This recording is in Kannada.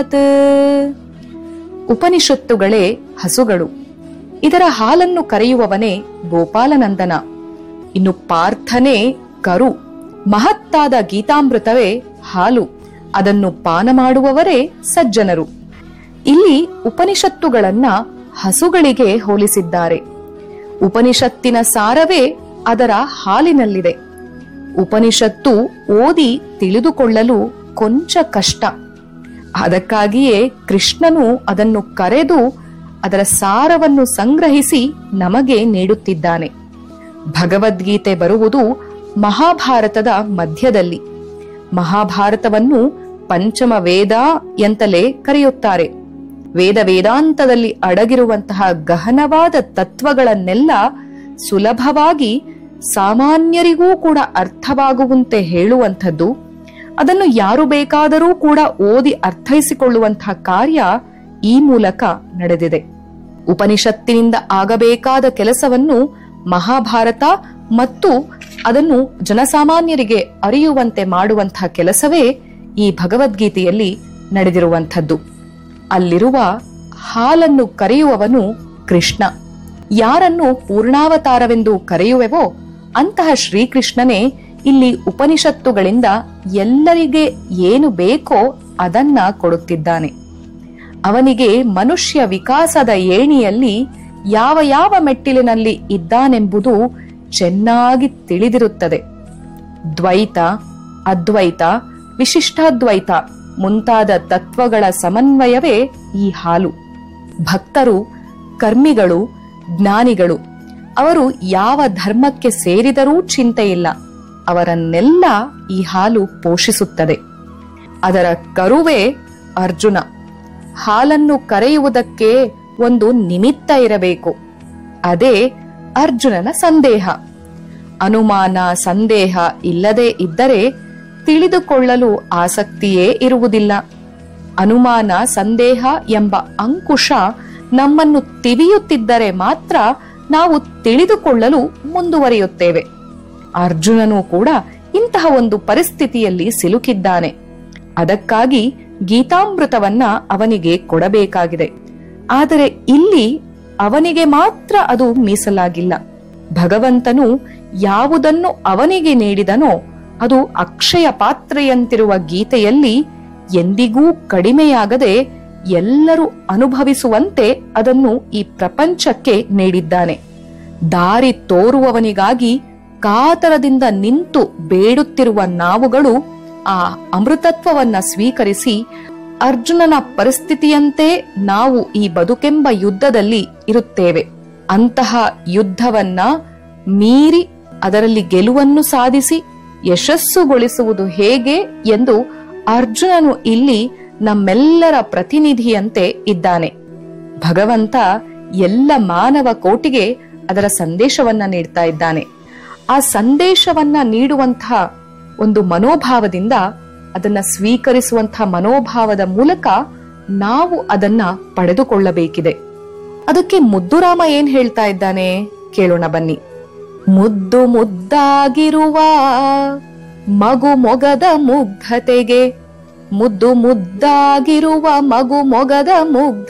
ಉಪನಿಷತ್ತುಗಳೇ ಹಸುಗಳು ಇದರ ಹಾಲನ್ನು ಕರೆಯುವವನೇ ಗೋಪಾಲನಂದನ ಇನ್ನು ಪಾರ್ಥನೇ ಕರು ಮಹತ್ತಾದ ಗೀತಾಮೃತವೇ ಹಾಲು ಅದನ್ನು ಪಾನ ಮಾಡುವವರೇ ಸಜ್ಜನರು ಇಲ್ಲಿ ಉಪನಿಷತ್ತುಗಳನ್ನ ಹಸುಗಳಿಗೆ ಹೋಲಿಸಿದ್ದಾರೆ ಉಪನಿಷತ್ತಿನ ಸಾರವೇ ಅದರ ಹಾಲಿನಲ್ಲಿದೆ ಉಪನಿಷತ್ತು ಓದಿ ತಿಳಿದುಕೊಳ್ಳಲು ಕೊಂಚ ಕಷ್ಟ ಅದಕ್ಕಾಗಿಯೇ ಕೃಷ್ಣನು ಅದನ್ನು ಕರೆದು ಅದರ ಸಾರವನ್ನು ಸಂಗ್ರಹಿಸಿ ನಮಗೆ ನೀಡುತ್ತಿದ್ದಾನೆ ಭಗವದ್ಗೀತೆ ಬರುವುದು ಮಹಾಭಾರತದ ಮಧ್ಯದಲ್ಲಿ ಮಹಾಭಾರತವನ್ನು ಪಂಚಮ ವೇದ ಎಂತಲೇ ಕರೆಯುತ್ತಾರೆ ವೇದ ವೇದಾಂತದಲ್ಲಿ ಅಡಗಿರುವಂತಹ ಗಹನವಾದ ತತ್ವಗಳನ್ನೆಲ್ಲ ಸುಲಭವಾಗಿ ಸಾಮಾನ್ಯರಿಗೂ ಕೂಡ ಅರ್ಥವಾಗುವಂತೆ ಹೇಳುವಂಥದ್ದು ಅದನ್ನು ಯಾರು ಬೇಕಾದರೂ ಕೂಡ ಓದಿ ಅರ್ಥೈಸಿಕೊಳ್ಳುವಂತಹ ಕಾರ್ಯ ಈ ಮೂಲಕ ನಡೆದಿದೆ ಉಪನಿಷತ್ತಿನಿಂದ ಆಗಬೇಕಾದ ಕೆಲಸವನ್ನು ಮಹಾಭಾರತ ಮತ್ತು ಅದನ್ನು ಜನಸಾಮಾನ್ಯರಿಗೆ ಅರಿಯುವಂತೆ ಮಾಡುವಂತಹ ಕೆಲಸವೇ ಈ ಭಗವದ್ಗೀತೆಯಲ್ಲಿ ನಡೆದಿರುವಂಥದ್ದು ಅಲ್ಲಿರುವ ಹಾಲನ್ನು ಕರೆಯುವವನು ಕೃಷ್ಣ ಯಾರನ್ನು ಪೂರ್ಣಾವತಾರವೆಂದು ಕರೆಯುವೆವೋ ಅಂತಹ ಶ್ರೀಕೃಷ್ಣನೇ ಇಲ್ಲಿ ಉಪನಿಷತ್ತುಗಳಿಂದ ಎಲ್ಲರಿಗೆ ಏನು ಬೇಕೋ ಅದನ್ನ ಕೊಡುತ್ತಿದ್ದಾನೆ ಅವನಿಗೆ ಮನುಷ್ಯ ವಿಕಾಸದ ಏಣಿಯಲ್ಲಿ ಯಾವ ಯಾವ ಮೆಟ್ಟಿಲಿನಲ್ಲಿ ಇದ್ದಾನೆಂಬುದು ಚೆನ್ನಾಗಿ ತಿಳಿದಿರುತ್ತದೆ ದ್ವೈತ ಅದ್ವೈತ ವಿಶಿಷ್ಟಾದ್ವೈತ ಮುಂತಾದ ತತ್ವಗಳ ಸಮನ್ವಯವೇ ಈ ಹಾಲು ಭಕ್ತರು ಕರ್ಮಿಗಳು ಜ್ಞಾನಿಗಳು ಅವರು ಯಾವ ಧರ್ಮಕ್ಕೆ ಸೇರಿದರೂ ಚಿಂತೆಯಿಲ್ಲ ಅವರನ್ನೆಲ್ಲ ಈ ಹಾಲು ಪೋಷಿಸುತ್ತದೆ ಅದರ ಕರುವೇ ಅರ್ಜುನ ಹಾಲನ್ನು ಕರೆಯುವುದಕ್ಕೆ ಒಂದು ನಿಮಿತ್ತ ಇರಬೇಕು ಅದೇ ಅರ್ಜುನನ ಸಂದೇಹ ಅನುಮಾನ ಸಂದೇಹ ಇಲ್ಲದೆ ಇದ್ದರೆ ತಿಳಿದುಕೊಳ್ಳಲು ಆಸಕ್ತಿಯೇ ಇರುವುದಿಲ್ಲ ಅನುಮಾನ ಸಂದೇಹ ಎಂಬ ಅಂಕುಶ ನಮ್ಮನ್ನು ತಿವಿಯುತ್ತಿದ್ದರೆ ಮಾತ್ರ ನಾವು ತಿಳಿದುಕೊಳ್ಳಲು ಮುಂದುವರಿಯುತ್ತೇವೆ ಅರ್ಜುನನು ಕೂಡ ಇಂತಹ ಒಂದು ಪರಿಸ್ಥಿತಿಯಲ್ಲಿ ಸಿಲುಕಿದ್ದಾನೆ ಅದಕ್ಕಾಗಿ ಗೀತಾಮೃತವನ್ನ ಅವನಿಗೆ ಕೊಡಬೇಕಾಗಿದೆ ಆದರೆ ಇಲ್ಲಿ ಅವನಿಗೆ ಮಾತ್ರ ಅದು ಮೀಸಲಾಗಿಲ್ಲ ಭಗವಂತನು ಯಾವುದನ್ನು ಅವನಿಗೆ ನೀಡಿದನೋ ಅದು ಅಕ್ಷಯ ಪಾತ್ರೆಯಂತಿರುವ ಗೀತೆಯಲ್ಲಿ ಎಂದಿಗೂ ಕಡಿಮೆಯಾಗದೆ ಎಲ್ಲರೂ ಅನುಭವಿಸುವಂತೆ ಅದನ್ನು ಈ ಪ್ರಪಂಚಕ್ಕೆ ನೀಡಿದ್ದಾನೆ ದಾರಿ ತೋರುವವನಿಗಾಗಿ ಕಾತರದಿಂದ ನಿಂತು ಬೇಡುತ್ತಿರುವ ನಾವುಗಳು ಆ ಅಮೃತತ್ವವನ್ನ ಸ್ವೀಕರಿಸಿ ಅರ್ಜುನನ ಪರಿಸ್ಥಿತಿಯಂತೆ ನಾವು ಈ ಬದುಕೆಂಬ ಯುದ್ಧದಲ್ಲಿ ಇರುತ್ತೇವೆ ಅಂತಹ ಯುದ್ಧವನ್ನ ಮೀರಿ ಅದರಲ್ಲಿ ಗೆಲುವನ್ನು ಸಾಧಿಸಿ ಯಶಸ್ಸುಗೊಳಿಸುವುದು ಹೇಗೆ ಎಂದು ಅರ್ಜುನನು ಇಲ್ಲಿ ನಮ್ಮೆಲ್ಲರ ಪ್ರತಿನಿಧಿಯಂತೆ ಇದ್ದಾನೆ ಭಗವಂತ ಎಲ್ಲ ಮಾನವ ಕೋಟಿಗೆ ಅದರ ಸಂದೇಶವನ್ನ ನೀಡ್ತಾ ಇದ್ದಾನೆ ಆ ಸಂದೇಶವನ್ನ ನೀಡುವಂತಹ ಒಂದು ಮನೋಭಾವದಿಂದ ಅದನ್ನ ಸ್ವೀಕರಿಸುವಂತಹ ಮನೋಭಾವದ ಮೂಲಕ ನಾವು ಅದನ್ನ ಪಡೆದುಕೊಳ್ಳಬೇಕಿದೆ ಅದಕ್ಕೆ ಮುದ್ದುರಾಮ ಏನ್ ಹೇಳ್ತಾ ಇದ್ದಾನೆ ಕೇಳೋಣ ಬನ್ನಿ ಮುದ್ದು ಮುದ್ದಾಗಿರುವ ಮಗು ಮೊಗದ ಮುಗ್ಧತೆಗೆ ಮುದ್ದು ಮುದ್ದಾಗಿರುವ ಮಗು ಮೊಗದ ಮುಗ್ಧ